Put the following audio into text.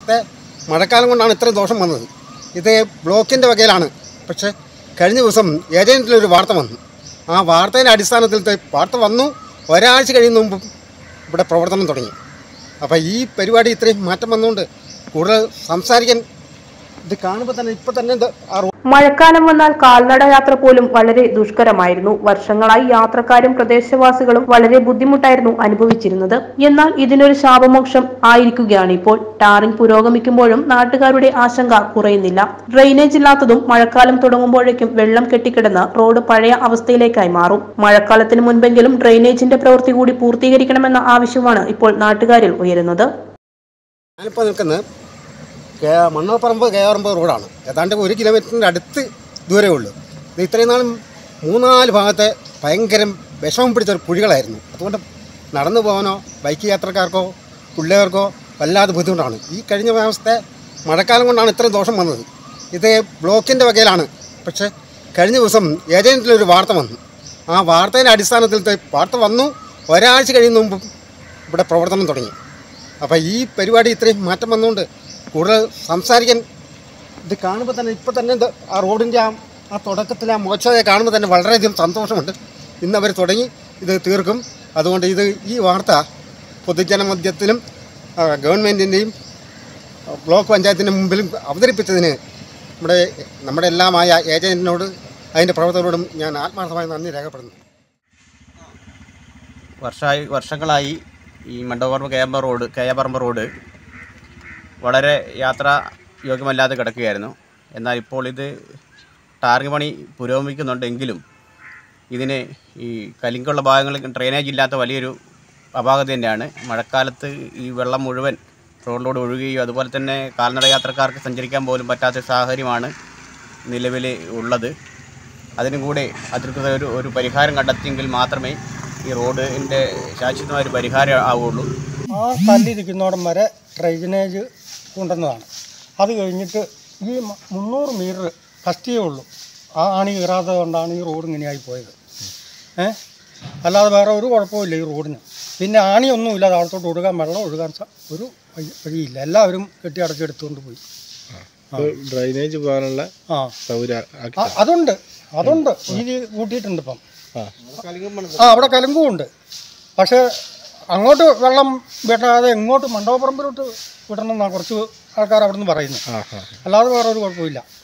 മാസത്തെ മഴക്കാലം കൊണ്ടാണ് ഇത്രയും ദോഷം വന്നത് ഇത് ബ്ലോക്കിൻ്റെ വകയിലാണ് പക്ഷേ കഴിഞ്ഞ ദിവസം ഏജൻറ്റിലൊരു വാർത്ത വന്നു ആ വാർത്തേൻ്റെ അടിസ്ഥാനത്തിലത്തെ വാർത്ത വന്നു ഒരാഴ്ച കഴിയുന്ന മുമ്പ് ഇവിടെ പ്രവർത്തനം തുടങ്ങി അപ്പോൾ ഈ പരിപാടി ഇത്രയും മാറ്റം വന്നുകൊണ്ട് കൂടുതൽ സംസാരിക്കാൻ ഇത് കാണുമ്പോൾ തന്നെ ഇപ്പോൾ തന്നെ ഇത് ആ റോ- മഴക്കാലം വന്നാൽ കാൽനട യാത്ര പോലും വളരെ ദുഷ്കരമായിരുന്നു വർഷങ്ങളായി യാത്രക്കാരും പ്രദേശവാസികളും വളരെ ബുദ്ധിമുട്ടായിരുന്നു അനുഭവിച്ചിരുന്നത് എന്നാൽ ഇതിനൊരു ശാപമോക്ഷം ആയിരിക്കുകയാണ് ഇപ്പോൾ ടാറിംഗ് പുരോഗമിക്കുമ്പോഴും നാട്ടുകാരുടെ ആശങ്ക കുറയുന്നില്ല ഡ്രെയിനേജ് ഇല്ലാത്തതും മഴക്കാലം തുടങ്ങുമ്പോഴേക്കും വെള്ളം കെട്ടിക്കിടന്ന് റോഡ് പഴയ അവസ്ഥയിലേക്കായി മാറും മഴക്കാലത്തിന് മുൻപെങ്കിലും ഡ്രെയിനേജിന്റെ പ്രവൃത്തി കൂടി പൂർത്തീകരിക്കണമെന്ന ആവശ്യമാണ് ഇപ്പോൾ നാട്ടുകാരിൽ ഉയരുന്നത് ഞാനിപ്പോൾ നിൽക്കുന്നത് കേ മണ്ണപ്പറമ്പ് കയറമ്പ് റോഡാണ് ഏതാണ്ട് ഒരു കിലോമീറ്ററിൻ്റെ അടുത്ത് ദൂരമേ ഉള്ളൂ ഇത് ഇത്രയും നാളും മൂന്നാല് ഭാഗത്തെ ഭയങ്കര വിഷമം പിടിച്ച കുഴികളായിരുന്നു അതുകൊണ്ട് നടന്നു പോകാനോ ബൈക്ക് യാത്രക്കാർക്കോ പിള്ളേർക്കോ വല്ലാതെ ബുദ്ധിമുട്ടാണ് ഈ കഴിഞ്ഞ മാസത്തെ മഴക്കാലം കൊണ്ടാണ് ഇത്രയും ദോഷം വന്നത് ഇത് ബ്ലോക്കിൻ്റെ വകയിലാണ് പക്ഷേ കഴിഞ്ഞ ദിവസം ഏജൻറ്റിലൊരു വാർത്ത വന്നു ആ വാർത്തേൻ്റെ അടിസ്ഥാനത്തിലത്തെ വാർത്ത വന്നു ഒരാഴ്ച കഴിയുന്ന മുമ്പ് ഇവിടെ പ്രവർത്തനം തുടങ്ങി അപ്പോൾ ഈ പരിപാടി ഇത്രയും മാറ്റം വന്നുകൊണ്ട് കൂടുതൽ സംസാരിക്കാൻ ഇത് കാണുമ്പോൾ തന്നെ ഇപ്പോൾ തന്നെ ഇത് ആ റോഡിൻ്റെ ആ ആ തുടക്കത്തിൽ ആ മോശത്തെ കാണുമ്പോൾ തന്നെ വളരെയധികം സന്തോഷമുണ്ട് ഇന്ന് അവർ തുടങ്ങി ഇത് തീർക്കും അതുകൊണ്ട് ഇത് ഈ വാർത്ത പൊതുജനമധ്യത്തിലും ആ, ഗവൺമെൻറ്റിൻ്റെയും ആ, ബ്ലോക്ക് പഞ്ചായത്തിൻ്റെ മുമ്പിലും അവതരിപ്പിച്ചതിന് നമ്മുടെ നമ്മുടെ എല്ലാമായ ഏജൻറ്റിനോട് അതിൻ്റെ പ്രവർത്തകരോടും ഞാൻ ആത്മാർത്ഥമായി നന്ദി രേഖപ്പെടുന്നു വർഷമായി വർഷങ്ങളായി ഈ മണ്ടപറമ്പ് കേമ്പ റോഡ് കേയപറമ്പ് റോഡ് വളരെ യാത്രാ യോഗ്യമല്ലാതെ കിടക്കുകയായിരുന്നു എന്നാൽ ഇപ്പോൾ ഇത് ടാറിംഗ് പണി പുരോഗമിക്കുന്നുണ്ടെങ്കിലും ഇതിന് ഈ കലിങ്കുള്ള ഭാഗങ്ങളിൽ ഡ്രെയിനേജ് ഇല്ലാത്ത വലിയൊരു അപാകത തന്നെയാണ് മഴക്കാലത്ത് ഈ വെള്ളം മുഴുവൻ റോഡിലൂടെ ഒഴുകുകയും അതുപോലെ തന്നെ കാൽനട യാത്രക്കാർക്ക് സഞ്ചരിക്കാൻ പോലും പറ്റാത്ത സാഹചര്യമാണ് നിലവിൽ ഉള്ളത് അതിനും കൂടെ അധികൃതർ ഒരു ഒരു പരിഹാരം കണ്ടെത്തിയെങ്കിൽ മാത്രമേ ഈ റോഡിൻ്റെ ശാശ്വതമായ ഒരു പരിഹാരം ആവുകയുള്ളൂ ആ കല്ലിരിക്കുന്നോടം വരെ ഡ്രൈനേജ് കൊണ്ടുവന്നതാണ് അത് കഴിഞ്ഞിട്ട് ഈ മ- മുന്നൂറ് മീറ്റർ കഷ്ടിയേ ഉള്ളൂ ആ ആണി കയറാത്തത് കൊണ്ടാണ് ഈ റോഡ് ഇങ്ങനെയായി പോയത് ഏ അല്ലാതെ വേറെ ഒരു കുഴപ്പമില്ല ഈ റോഡിന് പിന്നെ ആണിയൊന്നുമില്ല താഴത്തോട്ട് ഒഴുകാൻ വെള്ളം ഒഴുകാൻ സ- ഒരു വഴി- വഴിയില്ല എല്ലാവരും കെട്ടി അടച്ചെടുത്തുകൊണ്ട് പോയി ഡ്രൈനേജ് പോകാനുള്ള ആ സൗകര്യം ആക്കി ആ, അതുണ്ട് അതുണ്ട് വീതി കൂട്ടിയിട്ടുണ്ട് ഇപ്പം ആ. ആ അവിടെ കലുങ്കും ഉണ്ട് പക്ഷേ അങ്ങോട്ട് വെള്ളം വിടാതെ ഇങ്ങോട്ട് മണ്ഡപപ്പറമ്പിലോട്ട് വിടണം എന്നാണ് കുറച്ച് ആൾക്കാർ അവിടെ നിന്ന് പറയുന്നത് ആ ആ അല്ലാതെ വേറെ ഒരു കുഴപ്പമില്ല